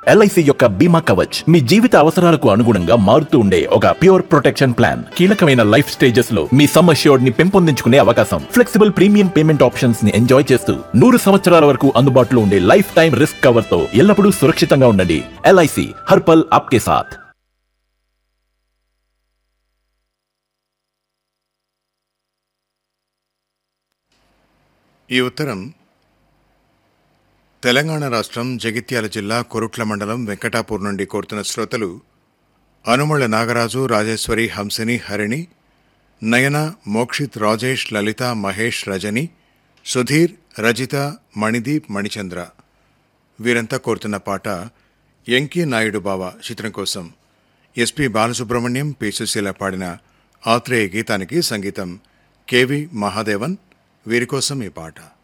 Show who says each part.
Speaker 1: LIC యొక్క బీమా కవచ్ మీ జీవిత అవసరాలకు అనుగుణంగా మారుతూ ఉండే ఒక ప్యూర్ ప్రొటెక్షన్ ప్లాన్ కీలకమైన లైఫ్ స్టేజెస్ లో మీ సమ్ అష్యూర్డ్ ని పెంపొందించుకునే అవకాశం ఫ్లెక్సిబుల్ ప్రీమియం పేమెంట్ ఆప్షన్స్ ని ఎంజాయ్ చేస్తూ నూరు సంవత్సరాల వరకు అందుబాటులో ఉండే లైఫ్ టైం రిస్క్ కవర్ తో ఎల్లప్పుడూ సురక్షితంగా ఉండండి ఎల్ఐసి హర్పల్ ఆప్కే సాథ్
Speaker 2: ఈ ఉత్తరం తెలంగాణ రాష్ట్రం జగిత్యాల జిల్లా కొరుట్ల మండలం వెంకటాపూర్ నుండి కోరుతున్న శ్రోతలు అనుమళ్ళ నాగరాజు రాజేశ్వరి హంసిని హరిణి నయన మోక్షిత్ రాజేష్ లలిత మహేష్ రజని సుధీర్ రజిత మణిదీప్ మణిచంద్ర వీరంతా కోరుతున్న పాట ఎంకి నాయుడు బావ చిత్రం కోసం ఎస్పి బాలసుబ్రహ్మణ్యం పి సుశీల పాడిన ఆత్రేయ గీతానికి సంగీతం కెవి మహాదేవన్ వీరి కోసం ఈ పాట